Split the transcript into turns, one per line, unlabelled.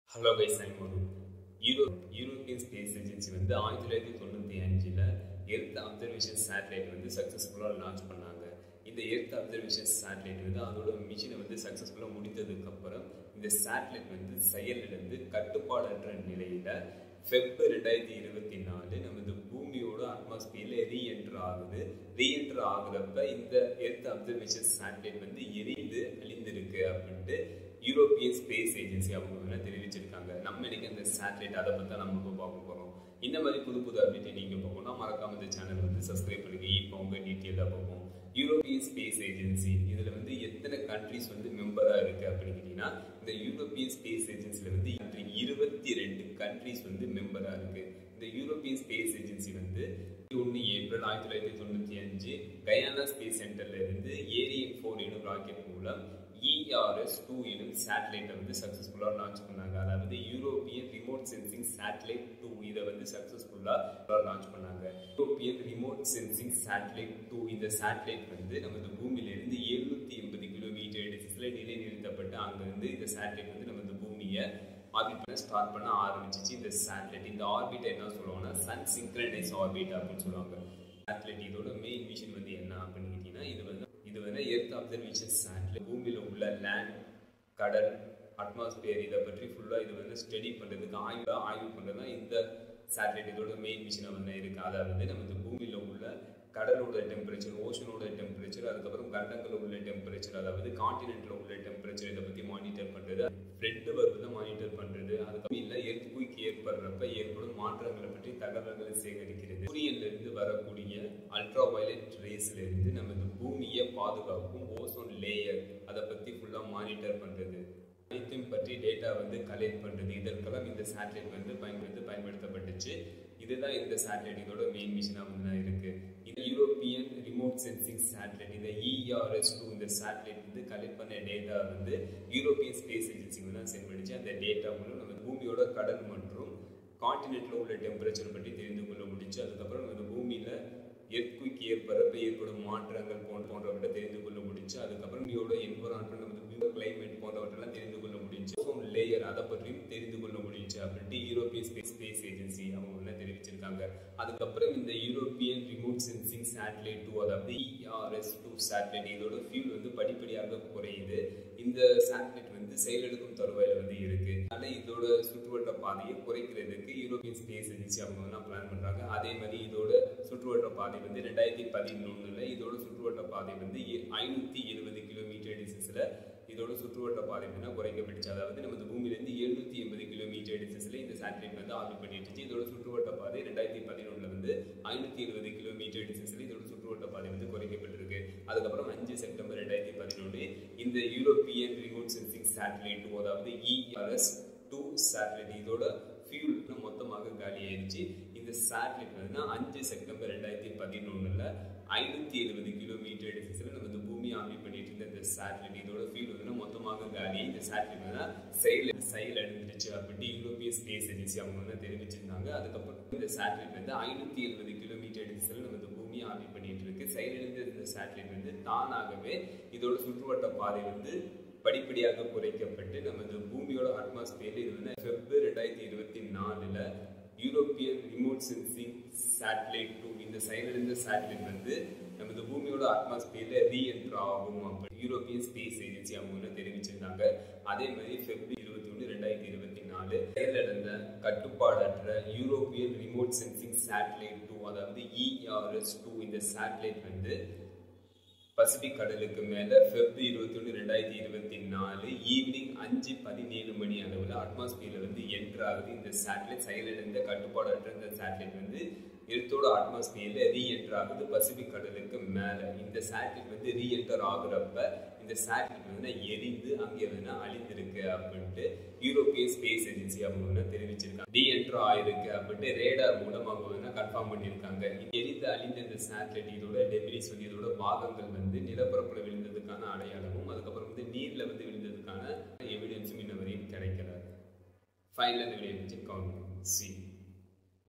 hello guys I'm Manu euro European space agency வந்து ஆயிரத்தி தொள்ளாயிரத்தி தொண்ணூற்றி அஞ்சில் எர்த் அப்சர்வேஷன் சேட்டலைட் வந்து சக்ஸஸ்ஃபுல்லாக லான்ச் பண்ணாங்க இந்த எர்த் அப்சர்வேஷன் சேட்டலைட் வந்து அதோட மிஷினை வந்து சக்ஸஸ்ஃபுல்லாக முடித்ததுக்கப்புறம் இந்த சேட்டலைட் வந்து செயலிழந்து கட்டுப்பாடற்ற நிலையில் ஃபெப் ரெண்டாயிரத்தி இருபத்தி நாலு நமது பூமியோட அட்மாஸ்பியரில் ரீஎன்டர் ஆகுது ரீஎன்டர் ஆகுறப்ப இந்த எர்த் அப்சர்வேஷன் சேட்டலைட் வந்து எரிந்து அழிந்திருக்கு அப்படின்ட்டு யூரோப்பியன் ஸ்பேஸ் ஏஜென்சி அவங்க வந்து தெரிவிச்சிருக்காங்க நம்ம இன்னைக்கு அந்த சேட்டலைட் அதை பற்றி நம்ம இப்போ பார்க்க போகிறோம் இந்த மாதிரி புது புது அப்டேட் நீங்கள் பார்க்கணும்னா மறக்காம இந்த சேனல் வந்து சப்ஸ்கிரைப் பண்ணுங்க இப்போ உங்கள் டீட்டெயிலாக பார்ப்போம் யூரோப்பியன் ஸ்பேஸ் ஏஜென்சி இதில் வந்து எத்தனை கண்ட்ரிஸ் வந்து மெம்பராக இருக்குது அப்படின்னு கேட்டிங்கன்னா இந்த யூரோப்பியன் ஸ்பேஸ் ஏஜென்சியில் வந்து இருபத்தி ரெண்டு கண்ட்ரிஸ் வந்து மெம்பராக இருக்குது இந்த யூரோப்பியன் ஸ்பேஸ் ஏஜென்சி வந்து ஒன்று ஏப்ரல் ஆயிரத்தி தொள்ளாயிரத்தி தொண்ணூற்றி அஞ்சு கயானா ஸ்பேஸ் சென்டர்ல இருந்து ஏரியன் ஃபோர் எனும் ராக்கெட் மூலம் இஆர்எஸ் டூ எனும் சேட்டலைட்டை வந்து சக்ஸஸ்ஃபுல்லாக லான்ச் பண்ணாங்க அதாவது European remote sensing satellite two இதை வந்து சக்ஸஸ்ஃபுல்லாக லான்ச் பண்ணாங்க European remote sensing satellite two இந்த சேட்டலைட் வந்து நமது பூமியிலிருந்து எழுநூற்றி எண்பது கிலோமீட்டர் டிஸ்டன்ஸில் நிலைநிறுத்தப்பட்டு அங்கேருந்து இந்த சேட்டலைட் வந்து நமது பூமியை ஆர்பிட் பண்ண ஸ்டார்ட் பண்ண ஆரம்பிச்சிச்சு இந்த சேட்டலைட் இந்த ஆர்பிட் என்ன சொல்லுவாங்கன்னா சன் சிங்க்ரனைஸ் ஆர்பிட் அப்படின்னு சொல்லுவாங்க சேட்டலைட் இதோட மெயின் மிஷன் வந்து என்ன அப்படின்னு கேட்டிங்கன்னா இது வந்து இது வந்து எர்த் அப்சர்வேஷன் சேட்டலைட் பூமியில் உள்ள லேண்ட் கடல் அட்மாஸ்பியர் இதை பற்றி ஃபுல்லாக இது வந்து ஸ்டடி பண்ணுறதுக்கு ஆய்வு ஆய்வு பண்ணுறது தான் இந்த சேட்டலைட் இதோட மெயின் மிஷனாக வந்து இருக்குது அதாவது நமது பூமியில் உள்ள கடலோட டெம்பரேச்சர் ஓஷனோட டெம்பரேச்சர் அதுக்கப்புறம் கண்டங்களில் உள்ள டெம்பரேச்சர் அதாவது காண்டினென்ட்டில் உள்ள டெம்பரேச்சர் இதை பற்றி மானிட்டர் பண்ணுறது ஃப்ரெண்டு வருவதை மானிட்டர் பண்ணுறது அதுக்கப்புறம் இல்லை எர்த்குயிக் ஏற்படுறப்ப ஏற்படும் மாற்றங்களை பற்றி தகவல்களை சேகரிக்கிறது சூரியன்லேருந்து வரக்கூடிய அல்ட்ரா வயலட் ரேஸ்லேருந்து நமது பூமியை பாதுகாக்கும் ஓசோன் லேயர் அதை பற்றி ஃபுல்லாக மானிட்டர் பண்ணுறது அனைத்தையும் பற்றி டேட்டா வந்து கலெக்ட் பண்ணுறது இதற்கெல்லாம் இந்த சேட்டலைட் வந்து பயன்படுத்தி பயன்படுத்தப்பட்டுச்சு இதுதான் இந்த சேட்டலைட் இதோட மெயின் மிஷனாக வந்து தான் இருக்குது இது யூரோப்பியன் ரிமோட் சென்சிங் சேட்டலைட் இந்த இஆர்எஸ் டூ இந்த சேட்டலைட் வந்து கலெக்ட் பண்ண டேட்டா வந்து யூரோப்பியன் ஸ்பேஸ் ஏஜென்சிக்கு தான் சென்ட் பண்ணிச்சு அந்த டேட்டா மூலம் நம்ம பூமியோட கடல் மற்றும் காண்டினென்ட்டில் உள்ள டெம்பரேச்சர் பற்றி தெரிந்து கொள்ள முடிச்சு அதுக்கப்புறம் நம்ம பூமியில் எர்த்குயிக் ஏற்படுறப்ப ஏற்படும் மாற்றங்கள் போன்ற போன்றவற்றை தெரிந்து கொள்ள முடிச்சு அதுக்கப்புறம் பூமியோட என்வரான்மெண்ட் நமது கிளைமேட் போன்றவற்றெல்லாம் தெரிந்து கொள்ள முடிஞ்சு ஓசோன் லேயர் அதை பற்றியும் தெரிந்து கொள்ள முடிஞ்சு அப்படின்ட்டு யூரோப்பியன் ஸ்பேஸ் ஸ்பேஸ் ஏஜென்சி அவங்க வந்து தெரிவிச்சிருக்காங்க அதுக்கப்புறம் இந்த European remote sensing satellite two அதாவது இஆர்எஸ் டூ சேட்டலைட் இதோட ஃபியூல் வந்து படிப்படியாக குறையுது இந்த சேட்டலைட் வந்து செயலெடுக்கும் தருவாயில் வந்து இருக்கு அதனால இதோட சுற்றுவட்ட பாதையை குறைக்கிறதுக்கு யூரோப்பியன் ஸ்பேஸ் ஏஜென்சி அவங்க வந்து பிளான் பண்றாங்க அதே மாதிரி இதோட சுற்றுவட்ட பாதை வந்து ரெண்டாயிரத்தி பதினொன்னுல இதோட சுற்றுவட்ட பாதை வந்து ஐநூத்தி எழுபது கிலோமீட்டர் டிஸ்டன்ஸ்ல இதோட சுற்றுவட்ட பாதை வந்து குறைக்கப்பட்டுச்சு அதாவது நமது பூமியிலேருந்து எழுநூத்தி எண்பது கிலோமீட்டர் டிஸ்டன்ஸ்ல இந்த சேட்டலைட் வந்து ஆர்பிட் பண்ணிட்டு இதோட சுற்றுவட்ட பாதை ரெண்டாயிரத்தி பதினொன்றுல வந்து ஐநூத்தி இருபது கிலோமீட்டர் டிஸ்டன்ஸ்ல இதோட சுற்றுவட்ட பாதை வந்து குறைக்கப்பட்டிருக்கு அதுக்கப்புறம் அஞ்சு செப்டம்பர் ரெண்டாயிரத்தி பதினொன்று இந்த European remote sensing satellite two அதாவது இஆர்எஸ் டூ சேட்டலைட் இதோட ஃபியூல் மொத்தமாக காலி ஆயிடுச்சு இந்த சேட்டலைட் வந்து அஞ்சு செப்டம்பர் ரெண்டாயிரத்தி பதினொன்னுல ஐநூத்தி எழுபது கிலோமீட்டர் டிஸ்டன்ஸ்ல நம்ம பூமி ஆர்பிட் பண்ணிட்டு இருந்த இந்த சேட்டலைட் இதோட ஃபியூல் வந்து மொத்தமாக காலி இந்த சேட்டலைட் வந்து செயல் செயல் அடைஞ்சிருச்சு அப்படின்ட்டு யூரோப்பியன் ஸ்பேஸ் ஏஜென்சி அவங்க வந்து தெரிவிச்சிருந்தாங்க அதுக்கப்புறம் இந்த சேட்டலைட் வந்து ஐநூத்தி எழுபது கிலோமீட்டர் டிஸ்டன்ஸ்ல நம்ம பூமி ஆர்பிட் பண்ணிட்டு இருக்கு செயலிழந்த இந்த சேட்டலைட் வந்து தானாகவே இதோட சுற்றுவட்ட பாதை வந்து படிப்படியாக குறைக்கப்பட்டு நமது பூமியோட அட்மாஸ்பியர்ல இது வந்து பிப்ரவரி ரெண்டாயிரத்தி இருபத்தி நாலுல European remote sensing satellite two இந்த செயலிழந்த சேட்டலைட் வந்து நமது பூமியோட அட்மாஸ்பியர்ல ரீஎன்டர் ஆகும் அப்படி யூரோப்பியன் ஸ்பேஸ் ஏஜென்சி அவங்க வந்து தெரிவிச்சிருந்தாங்க அதே மாதிரி பிப்ரவரி இருபத்தி ஒன்று ரெண்டாயிரத்தி இருபத்தி நாலு செயலிழந்த கட்டுப்பாடற்ற European remote sensing satellite two அதாவது இஆர்எஸ் டூ இந்த சேட்டலைட் வந்து பசிபிக் கடலுக்கு மேல பிப்ரவரி இருபத்தி ஒன்று ரெண்டாயிரத்தி இருபத்தி நாலு ஈவினிங் அஞ்சு பதினேழு மணி அளவில் அட்மாஸ்பியர்ல வந்து என்டர் ஆகுது இந்த சேட்டலைட் செயலிழந்த கட்டுப்பாடற்ற இந்த சேட்டலைட் வந்து எர்த்தோட அட்மாஸ்பியர்ல ரீஎன்டர் ஆகுது பசிபிக் கடலுக்கு மேல இந்த சேட்டலைட் வந்து ரீஎன்டர் ஆகுறப்ப இந்த சேட்டலைட் வந்து எரிந்து அங்கே வந்து அழிந்திருக்கு அப்படின்ட்டு யூரோப்பியன் ஸ்பேஸ் ஏஜென்சி அவங்க வந்து தெரிவிச்சிருக்காங்க ரீஎன்டர் ஆயிருக்கு அப்படின்ட்டு ரேடார் மூலம் அவங்க வந்து கன்ஃபார்ம் பண்ணியிருக்காங்க எரிந்து அழிந்த இந்த சேட்டலைட் இதோட டெபிரிஸ் வந்து இதோட பாகங்கள் வந்து நிலப்பரப்புல விழுந்ததுக்கான அடையாளமும் அதுக்கப்புறம் வந்து நீர்ல வந்து விழுந்ததுக்கான எவிடன்ஸும் இன்ன வரையும் கிடைக்கல ஃபைனல் இந்த வீடியோ சி